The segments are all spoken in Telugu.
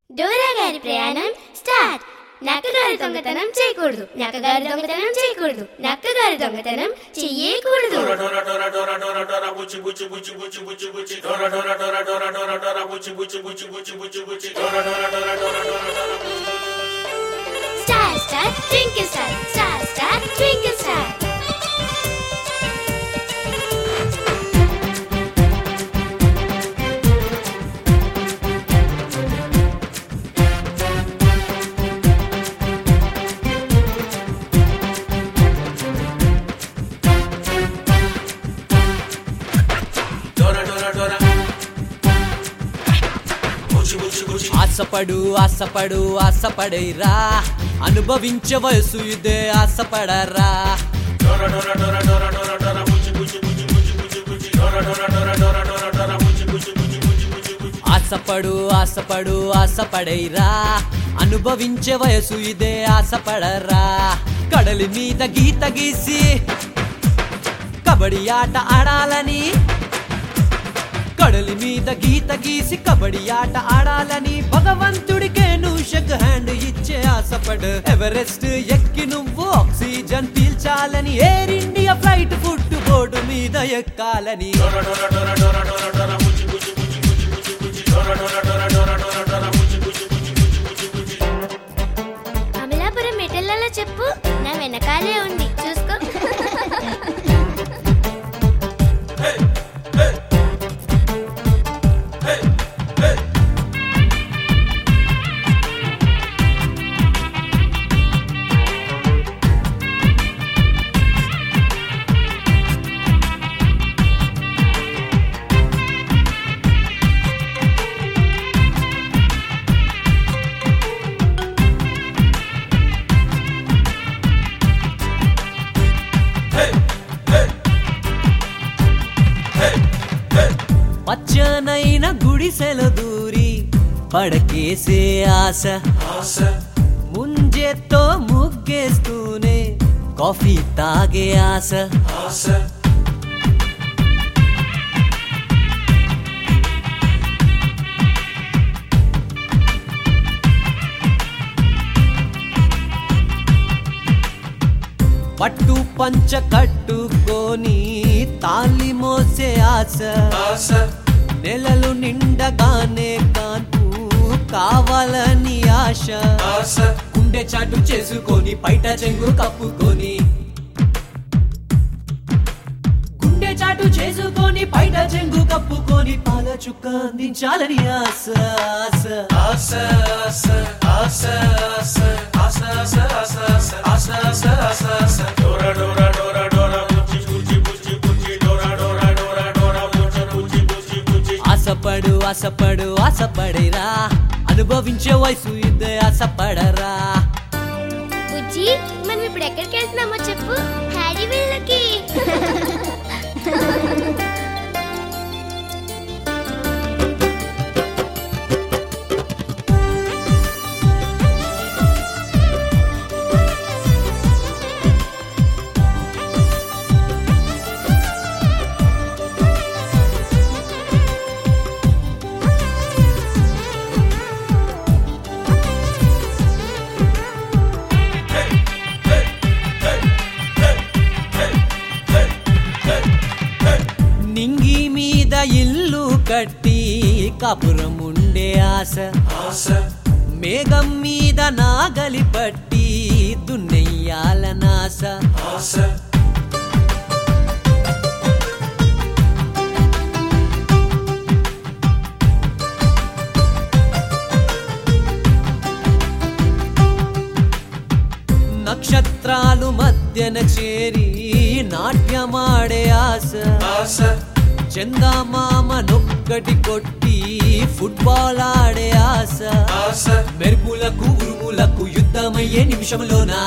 డోరా గారి ప్రయాణం స్టార్ట్ నక్కగారి దొంగతనం చేయకూడదు నక్కగారి దొంగతనం చేయకూడదు నక్కగారి దొంగతనం చెయ్యకూడదు Dora Dora Dora Dora Dora Dora Bucci Bucci Bucci Bucci Bucci Bucci Dora Dora Dora Dora Dora Dora Bucci Bucci Bucci Bucci Bucci Bucci Dora Dora Dora Dora Dora Dora star star twinkle star star star twinkle star Dora Dora Dora Bucci Bucci Bucci ఆశపడు ఆశపడు ఆశపడైరా అనుభవించే వయసు ఇదే ఆశపడరా Dora Dora Dora Dora Dora Dora Bucci Bucci Bucci Bucci Bucci Bucci Dora Dora Dora Dora Dora Dora Bucci Bucci Bucci Bucci Bucci Bucci ఆశపడు ఆశపడు ఆశపడైరా అనుభవించే వయసు ఇదే ఆశపడరా కడలి మీద గీత గీసి కబడ్డీ ఆట ఆడాలని కడలి మీద గీత గీసి కబడ్డీ ఆట ఆడాలని భగవంతుడికే నువ్వు షక్ హ్యాండ్ ఇచ్చే ఆశపడు ఎవరెస్ట్ ఎక్కి నువ్వు ఆక్సిజన్ పీల్చాలని Air India flight food board మీద ఎక్కాలని Dora Dora Dora Dora Dora Dora Bucci Bucci Bucci Bucci Bucci Bucci Dora Dora Dora Dora Dora Dora Bucci Bucci Bucci Bucci Bucci Bucci Amalapuram మెటల్లలో చెప్పు నా వెనకాలే ఉంది చూసుకో పచ్చనైన గుడిసెల దూరి పడకేసే ఆశ Asa ముంజెత్తో ముగ్గేస్తూనే కాఫీ తాగే ఆశ Asa పట్టు పంచ కట్టుకొని తాలి మోసే ఆశ Asa నెలలు నిండగానే కాన్పు కావాలని ఆశ Asa గుండె చాటు చేసుకొని బయట చెంగు కప్పుకొని గుండె చాటు చేసుకొని బయట చెంగు కప్పుకొని పాల చుక్క అందించాలని ఆశ ఆశ Asa Asa Asa Asa Asa Asa Asa Asa Asa Asa Asa Asa Dora Dora Dora Dora Bucci Bucci Bucci Bucci Dora Dora Dora Dora Bucci Bucci Bucci Bucci ఆశపడు ఆశపడు ఆశపడేరా అనుభవించే వయసు ఇదే ఆశపడరా బుజ్జి మనం ఇప్పుడు ఎక్కడికి వెళ్తున్నామో చెప్పు హ్యాడీ వీళ్ళకి నింగి మీద ఇల్లు కట్టి కాపురం ఉండే ఆశ Asa మేఘం మీద నాగలి పట్టి దున్నెయ్యాలనాశ Asa నక్షత్రాలు మధ్యన చేరి నాట్యమాడే ఆశ Asa చందమామ నొక్కటి కొట్టి ఫుట్బాల్ ఆడే ఆశ Asa మెరుపులకు ఉరుములకు యుద్ధమయ్యే నిమిషంలోనా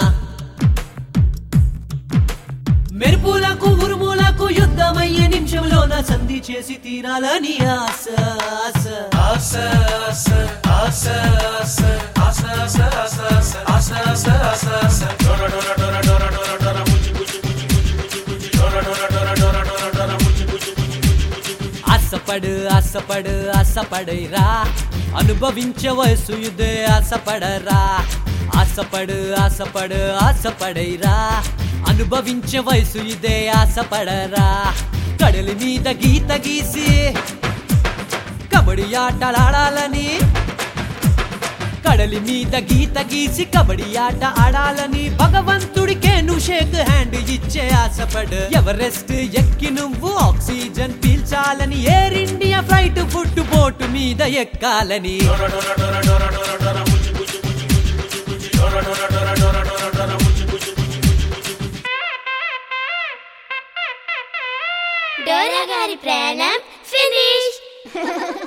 మెరుపులకు ఉరుములకు యుద్ధమయ్యే నిమిషంలోన సంధి చేసి తీరాలని ఆశ ఆశ Asa Asa Asa Asa Asa Asa Asa Asa Asa Asa Asa Asa Dora Dora Dora Dora Dora Dora Bucci Bucci Bucci Bucci Bucci Bucci Dora Dora Dora Dora Dora Dora Bucci Bucci Bucci Bucci Bucci Bucci ఆశపడు ఆశపడు ఆశపడైరా అనుభవించే వయసు ఇదే ఆశపడరా ఆశపడు ఆశపడు ఆశపడైరా అనుభవించే వయసు ఇదే ఆశపడరా కడలి మీద గీత గీసి కబడ్డీ ఆటలాడాలని కడలి మీద గీత గీసి కబడ్డీ ఆట ఆడాలని భగవంతుడికే నువ్వు షేక్ హ్యాండ్ ఇచ్చే ఆశపడు ఎవరెస్ట్ ఎక్కి నువ్వు ఆక్సిజన్ పీల్చాలని Air India flight food board మీద ఎక్కాలని డోరా గారి ప్రయాణం ఫినిష్